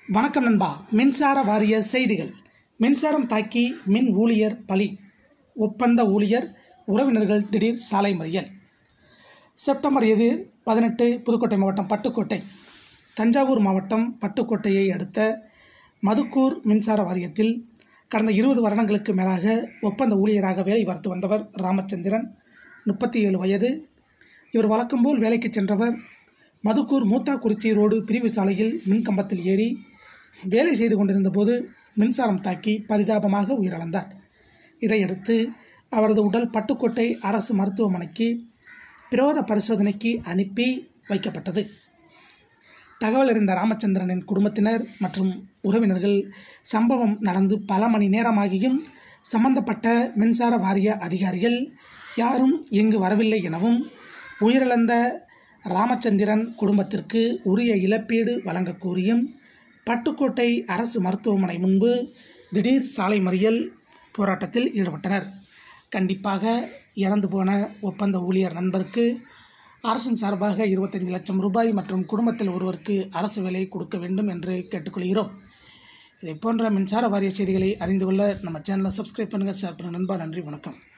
வணக்கம் நண்பா மின்சார வாரிய செய்திகள் மின்சாரம் தாக்கி மின் ஊழியர் பலி ஒப்பந்த ஊழியர் உறவினர்கள் திடீர் சாலை மறியல் செப்டம்பர் இது பதினெட்டு புதுக்கோட்டை மாவட்டம் பட்டுக்கோட்டை தஞ்சாவூர் மாவட்டம் பட்டுக்கோட்டையை அடுத்த மதுக்கூர் மின்சார வாரியத்தில் கடந்த இருபது வருடங்களுக்கு மேலாக ஒப்பந்த ஊழியராக வேலை பார்த்து வந்தவர் ராமச்சந்திரன் முப்பத்தி ஏழு வயது இவர் வழக்கம்போல் வேலைக்கு சென்றவர் மதுக்கூர் மூத்தாக்குறிச்சி ரோடு பிரிவு சாலையில் மின்கம்பத்தில் ஏறி வேலை செய்து கொண்டிருந்த போது மின்சாரம் தாக்கி பரிதாபமாக உயிரிழந்தார் இதையடுத்து அவரது உடல் பட்டுக்கோட்டை அரசு மருத்துவமனைக்கு பிரேத பரிசோதனைக்கு அனுப்பி வைக்கப்பட்டது தகவல் அறிந்த ராமச்சந்திரனின் குடும்பத்தினர் மற்றும் உறவினர்கள் சம்பவம் நடந்து பல மணி நேரமாகியும் சம்பந்தப்பட்ட மின்சார வாரிய அதிகாரிகள் யாரும் இங்கு வரவில்லை எனவும் உயிரிழந்த ராமச்சந்திரன் குடும்பத்திற்கு உரிய இழப்பீடு வழங்கக் கோரியும் பட்டுக்கோட்டை அரசு மருத்துவமனை முன்பு திடீர் சாலை மறியல் போராட்டத்தில் ஈடுபட்டனர் கண்டிப்பாக இறந்து போன ஒப்பந்த ஊழியர் நண்பருக்கு அரசின் சார்பாக இருபத்தைந்து லட்சம் ரூபாய் மற்றும் குடும்பத்தில் ஒருவருக்கு அரசு வேலை கொடுக்க வேண்டும் என்று கேட்டுக்கொள்கிறோம் இதை போன்ற மின்சார வாரிய செய்திகளை அறிந்து கொள்ள நம்ம சேனலை சப்ஸ்கிரைப் பண்ணுங்கள் ஷேர் பண்ணுங்கள் நண்பா நன்றி வணக்கம்